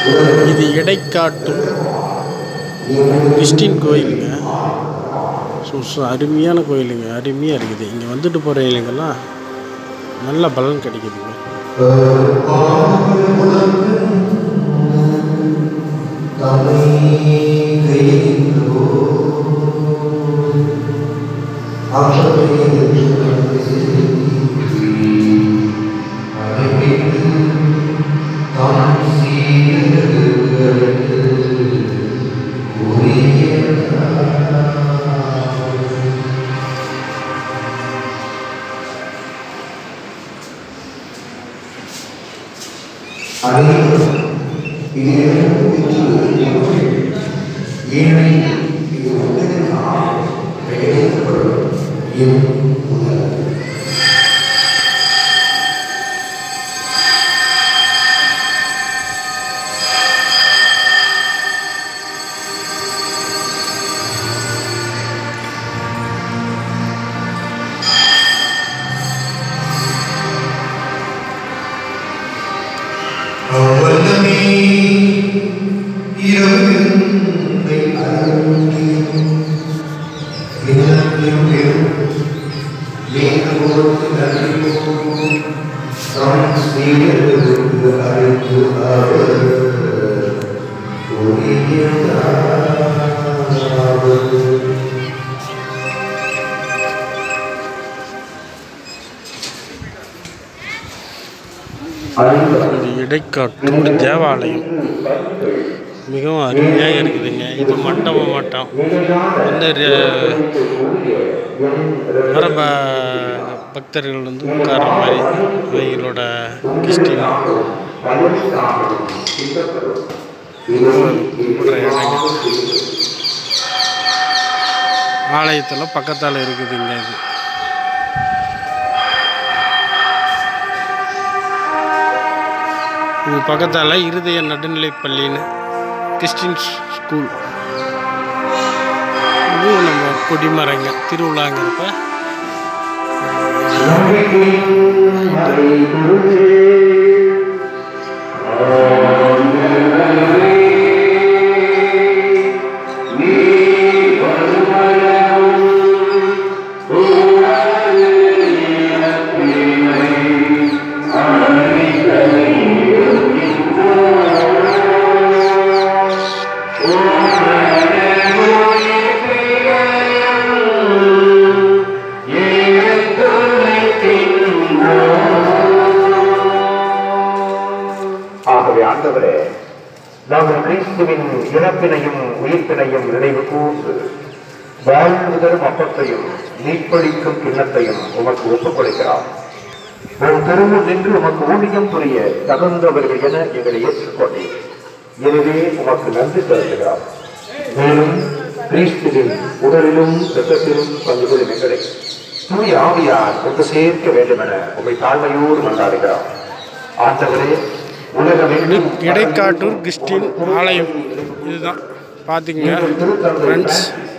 இது இடைக்காட்டும் கிறிஸ்டின் கோயிலுங்க ஸோ ஸோ அருமையான கோயிலுங்க அருமையாக இருக்குது இங்கே வந்துட்டு போகிற இல்லைங்கெல்லாம் நல்ல பலன் கிடைக்குதுங்க அனைவரும் இதிலிருந்து பெற்று ஏனெனில் இது உலகிற்காக பெயரிடப்படும் என் உடல் அவ்வளமே இரவிருந்தை அருந்தியும் நிலத்திலும் பெரும் மேகமோடு நன்றியோடும் தம் சீடர்களுக்கு அழைத்து அவர் கூறியதாவது இது இடைக்காட்டூர் தேவாலயம் மிகவும் அருமையாக இருக்குதுங்க இது மண்டபம் மட்டம் வந்து ர- வர ப- பக்தர்கள் வந்து உட்கார்ற மாதிரி இவங்களோட கிறிஸ்டின் கும்பிடுற இடங்க ஆலயத்தில் பக்கத்தால் இருக்குதுங்க இது இது பக்கத்தால் இருதய நடுநிலைப் பள்ளின்னு கிறிஸ்டின் ஸ்கூல் இது நம்ம கொடிமரங்க திருவிழாங்கிறப்ப ஆகவே ஆண்டவரே நாங்கள் கிறிஸ்துவின் இறப்பினையும் உயிர்ப்பினையும் நினைவு கூர்ந்து வாழ்வு தரும் அப்பத்தையும் மீட்பளிக்கும் கிண்ணத்தையும் உமக்கு ஒப்புக் கொடுக்கிறோம் உன் திருமுன் நின்று உமக்கு ஊழியம் புரிய தகுந்தவர்கள் என எங்களை ஏற்றுக்கொண்டேன் எனவே உமக்கு நன்றி செலுத்துகிறோம் மேலும் கிறிஸ்துவின் உடலிலும் இரத்தத்திலும் பங்கு கொள்ளும் எங்களை தூய ஆவியார் ஒன்று சேர்க்க வேண்டும் என உமை தாழ்மையோடு மன்றாடுகிறோம் ஆண்டவரே உலகமெங்கும் இடைக்காட்டூர் கிறிஸ்டின் ஆலயம் இதுதான் பார்த்துங்க ஃப்ரெண்ட்ஸ்